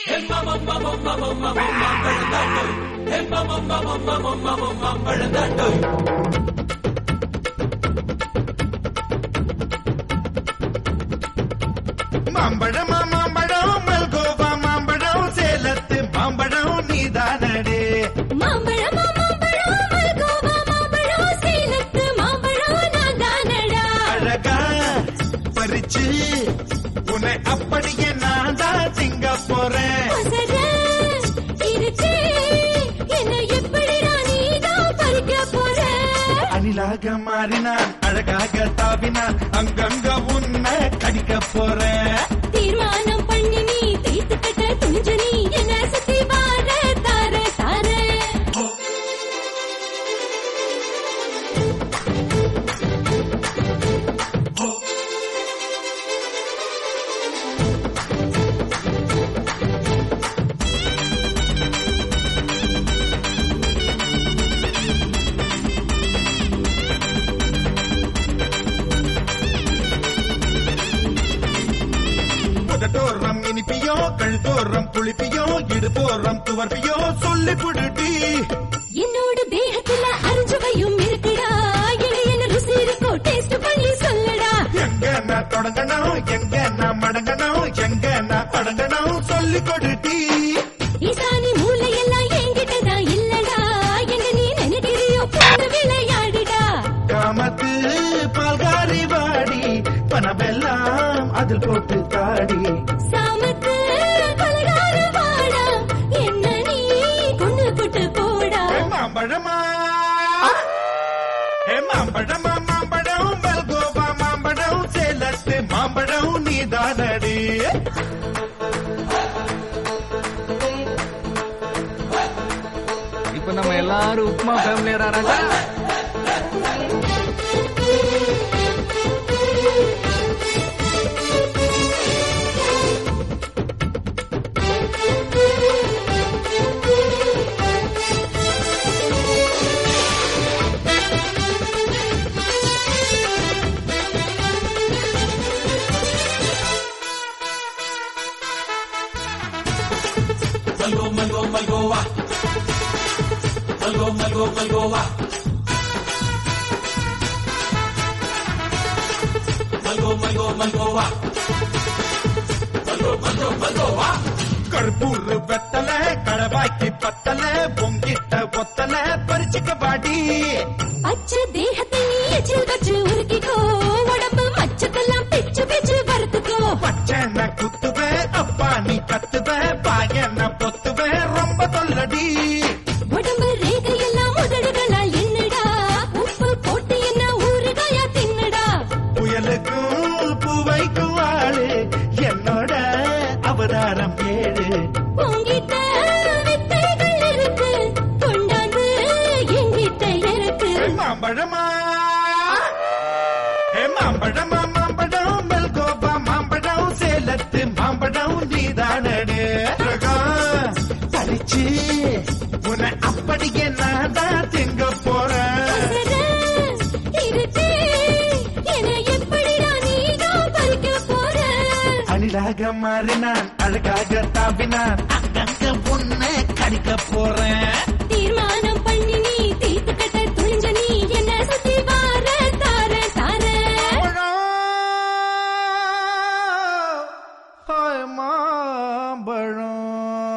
மாம்பழம் மாம்பழம் மல்கோவா மாம்பழம் சேலத்து மாம்பழம் நீதானடே மாம்பழம் மாம்பழம் மல்கோவா மாம்பழம் சேலத்து மாம்பழம் நான் தானடா அழகா பறிச்சு உன்னை அப்படியே நான் தான் திங்க போறேன் அசர இருக்கு என்ன எப்படிடா நீதான் பறிக்க போற அணிலாக மாறினான் அழகாக தாவினான் அங்கங்க உன்னை கடிக்க போறேன் தீர்மானம் பண்ணி நீ தீர்த்து கட்ட துணிஞ்சு நீ என்ன சுத்தி வார தார தார முதட்டோரம் இனிப்பியோ கழுத்தோரம் புளிப்பியோ இடுப்போரம் துவர்ப்பியோ சொல்லி புடுட்டி என்னோட தேகத்துல அரிஞ்சவையும் இருக்குடா இடையில ருசி இருக்கோ டேஸ்ட் பண்ணி சொல்லடா எங்க நான் தொடங்கணும் எங்க நான் மடங்கணும் எங்க நான் அடங்கணும் சொல்லி கொடுட்டி ஈசானி மூளையெல்லாம் என்கிட்டதான் இல்லடா என்ன நீ நினைக்கிறியோ போன விளையாடுடா காமத்து பால்காரி வாடி பணமெல்லாம் அதில் போட்டு தாடி சாமத்து பலகார வாடா என்ன நீ கொண்டு போட்டு போடா ஏ மாம்பழமா ஏ மாம்பழமா மாம்பழம் மல்கோவா மாம்பழம் சேலத்து மாம்பழம் நீதானடி இப்ப நம்ம எல்லாரும் உப்மா ஃபேமிலியரா ராஜா கற்பூர் வெத்தல கடவாய்க்கு பத்தல பொங்கிட்ட ஒத்தல பறிச்சுக்க பாடி அச்சு தேகத்தை நீ எச்சில் வச்சு உருக்கிக்கோ உடம்பு மச்சத்தெல்லாம் பிச்சு பிச்சு வறுத்துக்கோ பச்சனை குத்துவேன் அப்பா நீ கத்துவேன் பாயன பொத்துவேன் ரொம்ப தொல்லடி உடம்பு ரேகையெல்லாம் உதடுகளால் என்னடா உப்பு போட்டு என்ன ஊறுகாயா தின்னடா புயலுக்கும் பூவைக்கும் ஆளு என்னோட அவதாரம் ஏழு உங்கிட்ட வித்தைகள் இருக்கு கொண்டாந்து எங்கிட்ட இருக்கு ஏ மாம்பழமா ஏ மாம்பழமா மாம்பழம் மெல்கோபா மாம்பழம் சேலத்து மாம்பழம் நீதானடு பறிச்சு உன்னை அப்படியே நான் தான் திங்க போறேன் அசர இருக்கு என்ன எப்படிடா நீதான் பறிக்க போற அணிலாக மாறினான் அழகாக தாவினான் அங்கங்க உன்னை கடிக்க போறேன் தீர்மானம் பண்ணி நீ தீர்த்து கட்ட துணிஞ்ச நீ என்ன சுத்தி வார தார தார மாம்பழம்